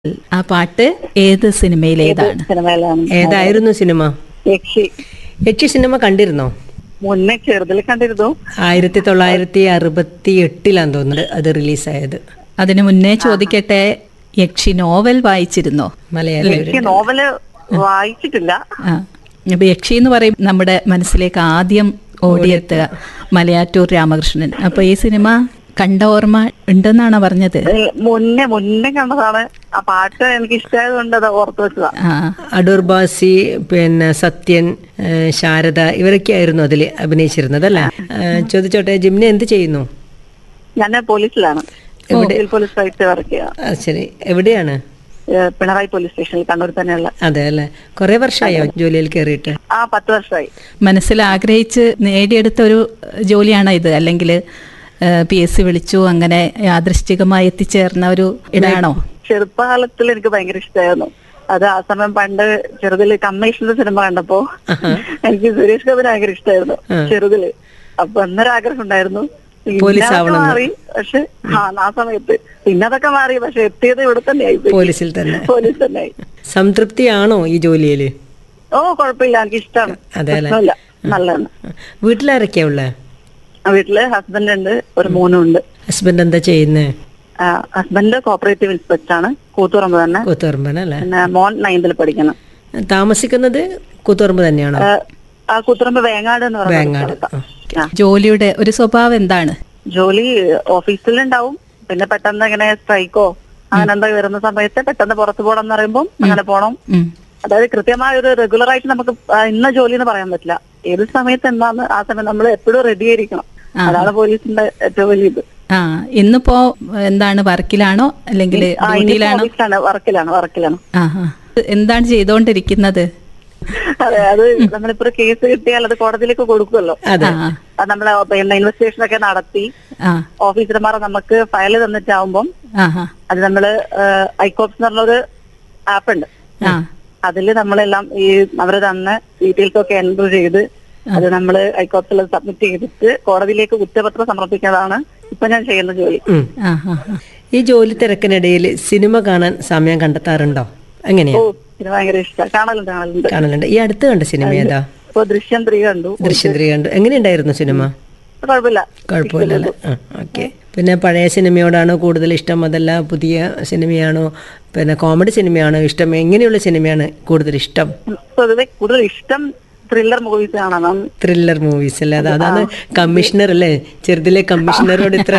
ആ പാട്ട് ഏത് സിനിമയിലേതാണ് സിനിമയിലാണ് ഏതായിരുന്നു സിനിമ യക്ഷി യക്ഷി സിനിമ കണ്ടിരുന്നോ മുന്നേ ചെറുതിൽ കണ്ടിരുന്നു ആയിരത്തി തൊള്ളായിരത്തി അറുപത്തി എട്ടിലാന്ന് തോന്നുന്നത് അത് റിലീസായത് അതിനു മുന്നേ ചോദിക്കട്ടെ യക്ഷി നോവൽ വായിച്ചിരുന്നോ മലയാളം യക്ഷി നോവല് വായിച്ചിട്ടില്ല ആ അപ്പൊ യക്ഷി എന്ന് പറയും നമ്മുടെ മനസ്സിലേക്ക് ആദ്യം ഓടിയെത്തുക മലയാറ്റൂർ രാമകൃഷ്ണൻ അപ്പൊ ഈ സിനിമ കണ്ട ഓർമ്മ ഉണ്ടെന്നാണ് പറഞ്ഞത് ഏ, മുന്നേ മുന്നേ കണ്ടതാണ് ആ പാട്ട് എനിക്ക് ഇഷ്ടമായത് കൊണ്ട് അത് ഓർത്തു വെച്ചതാ ആ അടൂർ ബാസി പിന്നെ സത്യൻ ഏഹ് ശാരദ ഇവരൊക്കെ ആയിരുന്നു അതിൽ അഭിനയിച്ചിരുന്നത് അല്ലേ ഏഹ് ചോദിച്ചോട്ടെ ജിംന എന്ത് ചെയ്യുന്നു ഞാൻ പോലീസിലാണ് സിവിൽ പോലീസ് ആയിട്ട് വർക്ക് ചെയ്യാം ആ, ശരി എവിടെയാണ് ഏ, പിണറായി പോലീസ് സ്റ്റേഷനിൽ കണ്ണൂർ തന്നെയുള്ള അതെ അല്ലേ കുറെ വർഷമായോ ജോലിയിൽ കയറിയിട്ട് ആ പത്ത് വർഷമായി മനസ്സിൽ ആഗ്രഹിച്ച് നേടിയെടുത്ത ഒരു ജോലിയാണോ ഇത് അല്ലെങ്കിൽ പി എസ് സി വിളിച്ചു അങ്ങനെ യാദൃശ്ചികമായി എത്തിച്ചേർന്ന ഒരു ഇടാണോ ചെറുപ്പകാലത്തിൽ എനിക്ക് ഭയങ്കര ഇഷ്ടമായിരുന്നു അത് ആ സമയം പണ്ട് ചെറുതില് കമ്മീഷന്റെ സിനിമ കണ്ടപ്പോ എനിക്ക് സുരേഷ് ഗോപിനെ ഭയങ്കര ഇഷ്ടമായിരുന്നു ചെറുതില് അപ്പൊ അന്നൊരു ആഗ്രഹം ഉണ്ടായിരുന്നു പിന്നെ പോലീസ് അതൊക്കെ ആവണമെന്ന്. മാറി പക്ഷെ ആ ആ സമയത്ത് പിന്നെ അതൊക്കെ മാറി പക്ഷെ എത്തിയത് ഇവിടെ തന്നെ ആയി പോയി. പോലീസിൽ തന്നെ പോലീസ് തന്നെ ആയി സംതൃപ്തിയാണോ ഈ ജോലിയിൽ ഓ കുഴപ്പമില്ല എനിക്ക് ഇഷ്ടമാണ് അതെ അല്ലേ? പ്രശ്നമില്ല നല്ലതാണ് വീട്ടിലാരൊക്കെയാ ഉള്ളേ ആ, വീട്ടില് ഹസ്ബൻഡ് ഉണ്ട് ഒരു മോനും ഉണ്ട് ഹസ്ബൻഡ് എന്താ ചെയ്യുന്നേ ഹസ്ബൻഡ് കോപ്പറേറ്റീവ് ഇൻസ്പെക്ടർ ആണ് കൂത്തുറമ്പ് തന്നെ കൂത്തുപറമ്പൻ അല്ലേ പിന്നെ മോൻ നയൻതിൽ പഠിക്കണം താമസിക്കുന്നത് കൂത്തുപറമ്പ് തന്നെയാണോ ആ, ആ കൂത്തുറമ്പ് വേങ്ങാട് എന്ന് പറയുന്ന വേങ്ങാട് സ്ഥലത്താ. ആ. ആ. ജോലിയുടെ ഒരു സ്വഭാവം എന്താണ് ജോലി ഓഫീസിലുണ്ടാവും പിന്നെ പെട്ടെന്ന് ഇങ്ങനെ സ്ട്രൈക്കോ അങ്ങനെ എന്താ വരുന്ന സമയത്ത് പെട്ടെന്ന് പുറത്തു പോകണം എന്ന് പറയുമ്പോൾ അങ്ങനെ പോണം ഉം. അതായത് കൃത്യമായ ഒരു റെഗുലർ ആയിട്ട് നമുക്ക് ആ, ഇന്ന ജോലി എന്ന് പറയാൻ പറ്റില്ല ഏത് സമയത്ത് എന്താന്ന് ആ സമയം നമ്മൾ എപ്പോഴും റെഡി ആയിരിക്കണം അതാണ് പോലീസിന്റെ ഏറ്റവും വലിയ ഇത് ആ ഇന്നിപ്പോ എന്താണ് വർക്കിലാണോ അല്ലെങ്കിൽ ആ, ഇനിയിപ്പോ ഡ്യൂട്ടിയിലാണോ ഓഫീസിലാണ് വർക്കിലാണ് വർക്കിലാണ് ആ ആ. എന്താണ് ചെയ്തുകൊണ്ടിരിക്കുന്നത് അതെ അത് നമ്മളിപ്പോ ഒരു കേസ് കിട്ടിയാൽ അത് കോടതിയിലേക്ക് കൊടുക്കുമല്ലോ അതെ ആ അത് നമ്മള് പിന്നെ ഇൻവെസ്റ്റിഗേഷൻ ഒക്കെ നടത്തി ആ ഓഫീസർമാർ നമുക്ക് ഫയൽ തന്നിട്ടാവുമ്പം ആ ആ അത് നമ്മള് ഐക്കോപ്സ് എന്ന് പറഞ്ഞൊരു ആപ്പ് ഉണ്ട് ആ അതില് നമ്മളെല്ലാം ഈ അവര് തന്ന ഡീറ്റെയിൽസ് ഒക്കെ എൻട്രി ചെയ്ത് അത് നമ്മൾ ഐക്കോപ്സിൽ സബ്മിറ്റ് ചെയ്തിട്ട് കോടതിയിലേക്ക് കുറ്റപത്രം സമർപ്പിക്കുന്നതാണ് ഇപ്പൊ ഞാൻ ചെയ്യുന്ന ജോലി ഉം. ആ ആ ആ. ഈ ജോലി തിരക്കിനിടയിൽ സിനിമ കാണാൻ സമയം കണ്ടെത്താറുണ്ടോ എങ്ങനെയാ ഓ ഇത് ഭയങ്കര ഇഷ്ടമാണ് കാണലുണ്ട് കാണലുണ്ട് കാണലുണ്ട് ഈ അടുത്ത് കണ്ട സിനിമ ഏതാ ഇപ്പൊ ദൃശ്യം ത്രീ കണ്ടു ദൃശ്യം ത്രീ കണ്ടു എങ്ങനെയുണ്ടായിരുന്നു സിനിമ കുഴപ്പമില്ല കുഴപ്പമില്ലല്ലേ ആ ഓക്കെ പിന്നെ പഴയ സിനിമയോടാണോ കൂടുതൽ ഇഷ്ടം അതല്ല പുതിയ സിനിമയാണോ പിന്നെ കോമഡി സിനിമയാണോ ഇഷ്ടം എങ്ങനെയുള്ള സിനിമയാണ് കൂടുതൽ ഇഷ്ടം പൊതുവെ കൂടുതൽ ഇഷ്ടം ത്രില്ലർ മൂവീസ് കാണാൻ ത്രില്ലർ മൂവീസ് അല്ലേ അത് അതാണ് കമ്മീഷണർ അല്ലേ ചെറുതിലെ കമ്മീഷണറോട് ഇത്ര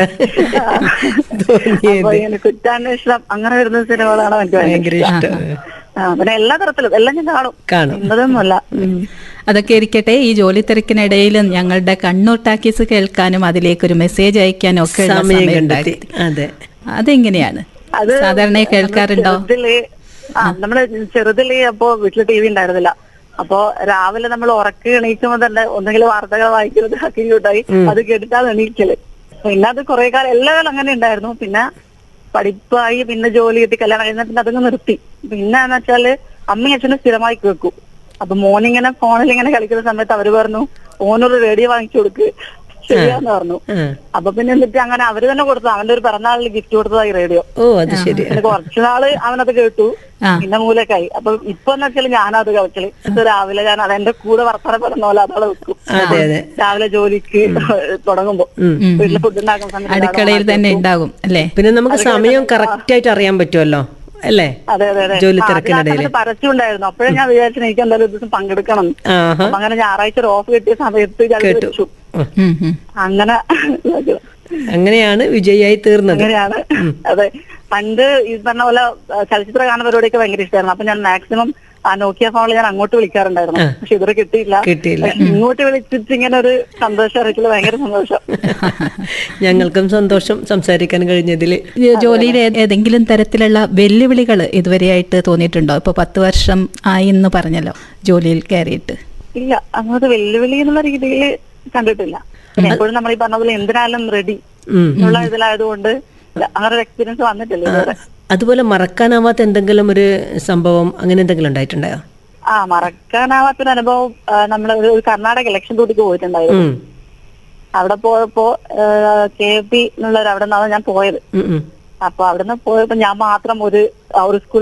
തോന്നിയത് അപ്പൊ ഇങ്ങനെ കുറ്റാന്വേഷണം അങ്ങനെ വരുന്ന സിനിമകളാണ് എനിക്ക് ഭയങ്കര ഭയങ്കര ഇഷ്ടം. ഇഷ്ടം ആ, പിന്നെ എല്ലാ തരത്തിലും എല്ലാം ഞാൻ കാണും കാണും ഇന്നതൊന്നുമല്ല ഉം. അതൊക്കെ ഇരിക്കട്ടെ ഈ ജോലി തിരക്കിനിടയിൽ ഞങ്ങളുടെ കണ്ണൂർ ടാക്കീസ് കേൾക്കാനും അതിലേക്ക് ഒരു മെസ്സേജ് അയക്കാനും ഒക്കെ ഉള്ള സമയം സമയം കണ്ടെത്തി ഉണ്ടായിരുന്നു. അതെ അതെങ്ങനെയാണ് അത് സാധാരണ കേൾക്കാറുണ്ടോ ചെറുതില് ആ നമ്മള് ചെറുതില് അപ്പോ വീട്ടില് ടി വി ഉണ്ടായിരുന്നില്ല അപ്പോ രാവിലെ നമ്മൾ ഉറക്കി എണീക്കുമ്പോ തന്നെ ഒന്നെങ്കിലും വാർത്തകൾ വായിക്കുന്നത് ഹക്കിങ്ങോട്ടായി അത് കേട്ടിട്ടാണ് എണീക്കല് പിന്നെ അത് കുറെ കാലം എല്ലാ കാലം അങ്ങനെ ഉണ്ടായിരുന്നു പിന്നെ പഠിപ്പായി പിന്നെ ജോലി കിട്ടി കല്യാണം കഴിഞ്ഞ പിന്നെ അതങ്ങ് നിർത്തി പിന്നെ എന്ന് വെച്ചാല് അമ്മയും അച്ഛനും സ്ഥിരമായി കേൾക്കും അപ്പൊ മോനിങ്ങനെ ഫോണിൽ ഇങ്ങനെ കളിക്കുന്ന സമയത്ത് അവര് പറഞ്ഞു ഓനൊരു റേഡിയോ വാങ്ങിച്ചു കൊടുക്ക് ശരിയാന്ന് പറഞ്ഞു ആ. അപ്പൊ പിന്നെ എന്നിട്ട് അങ്ങനെ അവര് തന്നെ കൊടുത്തു അവന്റെ ഒരു പിറന്നാളിൽ ഗിഫ്റ്റ് കൊടുത്തതായി റേഡിയോ ഓ അത് ശരി പിന്നെ കുറച്ചു നാള് അവനത് കേട്ടു ആ. പിന്നെ മൂലക്കായി അപ്പൊ ഇപ്പൊ എന്ന് വെച്ചാൽ ഞാനത് കളിക്കല് ഇത് രാവിലെ ഞാൻ അത് എന്റെ കൂടെ വർത്തമാനം പറയുന്ന പോലെ അതവിടെ വെക്കും അതെ അതെ രാവിലെ ജോലിക്ക് തുടങ്ങുമ്പോ വീട്ടില് ഫുഡ് ഉണ്ടാക്കുന്ന സമയത്ത് അടുക്കളയിൽ തന്നെ ഉണ്ടാകും അല്ലേ പിന്നെ നമുക്ക് സമയം കറക്റ്റ് ആയിട്ട് അറിയാൻ പറ്റുമല്ലോ അല്ലേ അതെ അതെ അതെ ജോലി ആ, തിരക്കിനിടയിൽ അതിനകത്ത് പരസ്യം ഉണ്ടായിരുന്നു അപ്പോഴേ ഞാൻ വിചാരിച്ചു എനിക്ക് എന്തായാലും ഒരു ദിവസം പങ്കെടുക്കണം എന്ന്. ആഹാ അപ്പൊ അങ്ങനെ ഞായറാഴ്ച ഒരു ഓഫ് കിട്ടിയ സമയത്ത് ഞാൻ ഇത് വെച്ചു ഉം. ഉം, ഉം. അങ്ങനെ ഇതാക്കിയതാ. അങ്ങനെയാണ് വിജയായി തീർന്നത് അങ്ങനെയാണ് അതെ പണ്ട് ഈ പറഞ്ഞ പോലെ ആ, ചലച്ചിത്ര ഗാന പരിപാടിയൊക്കെ ഭയങ്കര ഇഷ്ടമായിരുന്നു അപ്പൊ ഞാൻ മാക്സിമം ആ നോക്കിയ ഫോണിൽ ഞാൻ അങ്ങോട്ട് വിളിക്കാറുണ്ടായിരുന്നു പക്ഷെ ഇതുവരെ കിട്ടിയില്ല കിട്ടിയില്ല പക്ഷെ ഇങ്ങോട്ട് വിളിച്ചിട്ട് ഇങ്ങനെ ഒരു സന്തോഷം അറിയിച്ചത് ഭയങ്കര സന്തോഷം ഞങ്ങൾക്കും സന്തോഷം സംസാരിക്കാൻ കഴിഞ്ഞതിൽ ഈ ജോലിയിൽ ഏ- ഏതെങ്കിലും തരത്തിലുള്ള വെല്ലുവിളികൾ ഇതുവരെയായിട്ട് തോന്നിയിട്ടുണ്ടോ ഇപ്പൊ പത്ത് വർഷം ആയി എന്ന് പറഞ്ഞല്ലോ ജോലിയിൽ കയറിയിട്ട് ഇല്ല അങ്ങോട്ട് വെല്ലുവിളി എന്നുള്ള രീതിയിൽ കണ്ടിട്ടില്ല പിന്നെ എപ്പോഴും നമ്മൾ ഈ പറഞ്ഞ പോലെ എന്തിനാലും റെഡി ഉം. എന്നുള്ള ഇതിലായതുകൊണ്ട് ഇല്ല, അങ്ങനെ ഒരു എക്സ്പീരിയൻസ് വന്നിട്ടില്ല ഇതുവരെ അതുപോലെ മറക്കാനാവാത്ത എന്തെങ്കിലും ഒരു സംഭവം അങ്ങനെ എന്തെങ്കിലും ഉണ്ടായിട്ടുണ്ടായോ ആ മറക്കാനാവാത്തൊരു അനുഭവം നമ്മൾ ഒരു കർണാടക ഇലക്ഷൻ ഡ്യൂട്ടിക്ക് പോയിട്ടുണ്ടായിരുന്നു ഉം. അവിടെ പോയപ്പോ കെ പി എന്നുള്ളൊരു അവിടെ നിന്നാണ് ഞാൻ പോയത് ഉം, ഉം. അപ്പൊ അവിടുന്ന് പോയപ്പോ ഞാൻ മാത്രം ഒരു ആ ഒരു സ്കൂൾ